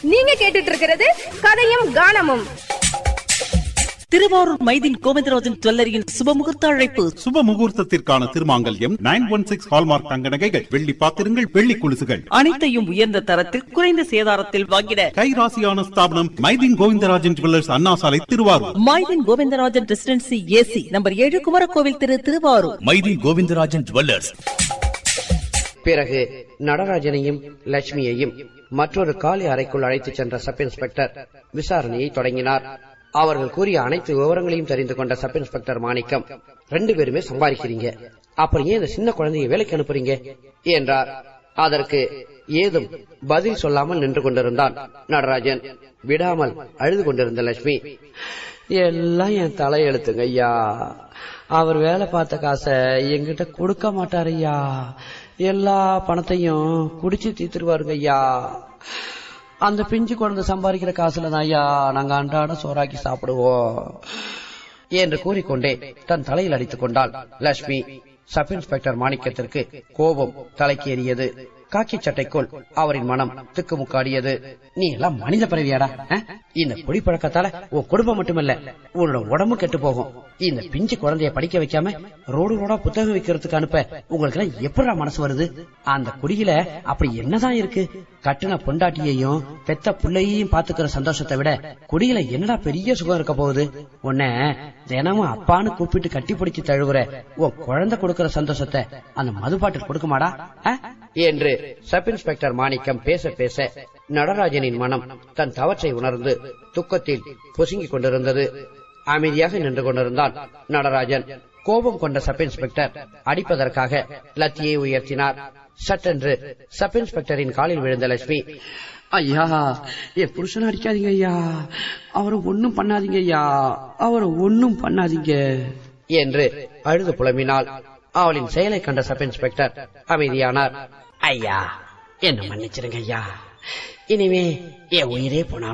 நீங்க கேட்டுட்டு இருக்கிறது கதையும் கானமும் திருவாரூர் மைதின் கோவிந்தராஜன் ஜுவல்லரியின் சுபமுகூர்த்த அழைப்பு சுப முகூர்த்தத்திற்கான திருமாங்கல்யம் நைன் ஒன் சிக்ஸ் ஹால்மார்க் தங்க நகைகள் வெள்ளி பாத்திரங்கள் வெள்ளி குலுசுகள் அனைத்தையும் உயர்ந்த தரத்தில் குறைந்த சேதாரத்தில் வாங்கிட கைராசியான ஸ்தாபனம் மைதீன் கோவிந்தராஜன் ஜுவல்லர்ஸ் அண்ணா சாலை Thiruvarur Maidin Govindarajan residency AC number ஏழு குமரகோவில் திரு திருவாரூர் மைதி கோவிந்தராஜன் ஜுவல்லர்ஸ் பிறகு நடராஜனையும் லட்சுமியையும் மற்றொரு காலி அறைக்குள் அழைத்துச் சென்ற சப் இன்ஸ்பெக்டர் விசாரணையை தொடங்கினார் அவர்கள் கூறிய அனைத்து விவரங்களையும் தெரிந்து கொண்ட சப் இன்ஸ்பெக்டர் மாணிக்கம் ரெண்டு பேருமே சம்பாதிக்கிறீங்க அப்புறம் ஏன் இந்த சின்ன குழந்தையை வேலைக்கு அனுப்புறீங்க என்றார் அதற்கு ஏதும் பதில் சொல்லாமல் நின்று கொண்டிருந்தான் நடராஜன் விடாமல் அழுது கொண்டிருந்த லட்சுமி எல்லாம் என் தலையெழுத்துங்க ஐயா அவர் வேலை பார்த்த காசை என்கிட்ட கொடுக்க மாட்டாரு ஐயா எல்லா பணத்தையும் குடிச்சு தீத்துருவாருங்க ஐயா அந்த பிஞ்சு குழந்தை சம்பாதிக்கிற காசுல தான் ஐயா நாங்க அன்றாட சோறாக்கி சாப்பிடுவோம் என்று கூறிக்கொண்டே தன் தலையில் அடித்துக் கொண்டாள் லட்சுமி சப் இன்ஸ்பெக்டர் மாணிக்கத்திற்கு கோபம் தலைக்கு ஏறியது காக்கி சட்டைக்குள் அவரின் மனம் திக்குமுக்காடியது நீ எல்லாம் மனித பிறவியாடா அஹ்? இந்த குடி பழக்கத்தால உன் குடும்பம் மட்டுமல்ல உன்னோட உடம்பு கெட்டு போகும் இந்த பிஞ்சு குழந்தைய படிக்க வைக்காம ரோடு ரோடா புத்தகம் வைக்கிறதுக்கு அனுப்ப உங்களுக்கு எல்லாம் எப்படா மனசு வருது அந்த குடியில அப்படி என்னதான் இருக்கு கட்டுன பொண்டாட்டியையும் பெத்த புள்ளையையும் பாத்துக்கிற சந்தோஷத்தை விட குடியில என்னடா பெரிய சுகம் இருக்க போகுது உன்னை தினமும் அப்பான்னு கூப்பிட்டு கட்டி பிடிச்சு தழுவுற உன் குழந்தை கொடுக்கிற சந்தோஷத்தை அந்த மதுபாட்டில் கொடுக்குமாடா அஹ்? என்று சப் இன்ஸ்பெக்டர் மாணிக்கம் பேச பேச நடராஜனின் மனம் தன் தவற்றை உணர்ந்து துக்கத்தில் பொசுங்கிக் கொண்டிருந்தது அமைதியாக நின்று கொண்டிருந்தான் நடராஜன் கோபம் கொண்ட சப் இன்ஸ்பெக்டர் அடிப்பதற்காக லத்தியை உயர்த்தினார் சட்டென்று சப் இன்ஸ்பெக்டரின் காலில் விழுந்த லட்சுமி ஐயா என் புருஷன் அடிக்காதீங்க ஐயா அவரை ஒண்ணும் பண்ணாதீங்க ஐயா அவரை ஒண்ணும் பண்ணாதீங்க என்று அழுது புலம்பினாள் அவளின் செயலை கண்ட சப் இன்ஸ்பெக்டர் அமைதியானார் ஐயா என்ன மன்னிச்சிருங்க ஐயா இனிமே என் உயிரே போனாலும்